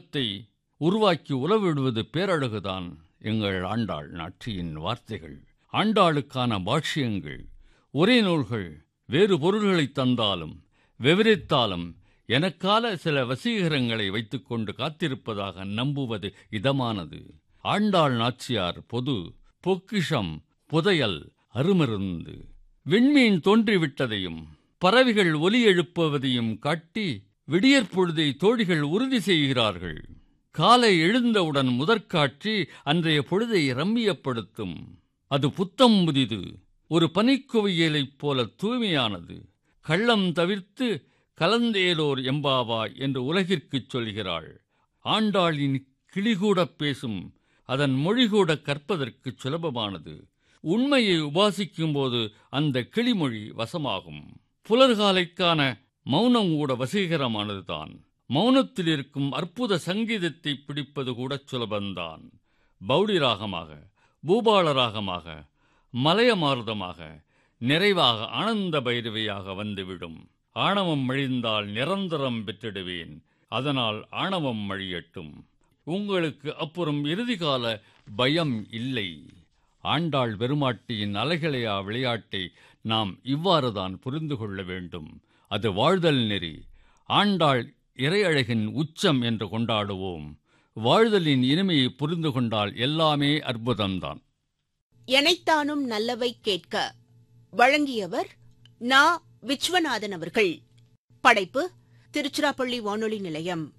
உலகத்தை உருவாக்கி உலவிடுவது பேரழகுதான் எங்கள் ஆண்டாள் நாட்டியின் வார்த்தைகள் ஆண்டாளுக்கான பாஷ்யங்கள் ஒரே நூல்கள் வேறு பொருள்களை தந்தாலும் விவரித்தாலும் எனக்கால சில வசீகரங்களை வைத்துக்கொண்டு காத்திருப்பதாக நம்புவது இதமானது ஆண்டாள் நாச்சியார் பொது பொக்கிஷம் புதையல் அருமருந்து விண்மீன் தோன்றிவிட்டதையும் பறவைகள் ஒலி எழுப்புவதையும் காட்டி விடியற்பொழுதை தோழிகள் உறுதி செய்கிறார்கள் காலை எழுந்தவுடன் முதற்காட்சி அன்றைய பொழுதை ரம்மியப்படுத்தும் அது புத்தம் புதிது ஒரு பனிக்குவியலைப் போல தூய்மையானது கள்ளம் தவிர்த்து கலந்தேலோர் எம்பாவா என்று உலகிற்குச் சொல்கிறாள் ஆண்டாளின் கிளிகூடப் பேசும் அதன் மொழிகூட கற்பதற்கு சுலபமானது உண்மையை உபாசிக்கும்போது அந்த கிளிமொழி வசமாகும் புலர்காலைக்கான மௌனம் கூட வசீகரமானதுதான் மௌனத்தில் இருக்கும் அற்புத சங்கீதத்தை பிடிப்பது கூட சுலபந்தான் பௌடி ராகமாக பூபால ராகமாக மலையமார்தமாக நிறைவாக ஆனந்த பைரவியாக வந்துவிடும் ஆணவம் மழிந்தால் நிரந்தரம் பெற்றிடுவேன் அதனால் ஆணவம் மழியட்டும் உங்களுக்கு அப்புறம் இறுதிகால பயம் இல்லை ஆண்டாள் பெருமாட்டியின் அலைகளையா விளையாட்டை நாம் இவ்வாறுதான் புரிந்து கொள்ள வேண்டும் அது வாழ்தல் நெறி ஆண்டாள் இறையழகின் உச்சம் என்று கொண்டாடுவோம் வாழ்தலின் இனிமையை புரிந்து கொண்டால் எல்லாமே அற்புதம்தான் எனைத்தானும் நல்லவை கேட்க வழங்கியவர் நா விஸ்வநாதன் அவர்கள் படைப்பு திருச்சிராப்பள்ளி வானொலி நிலையம்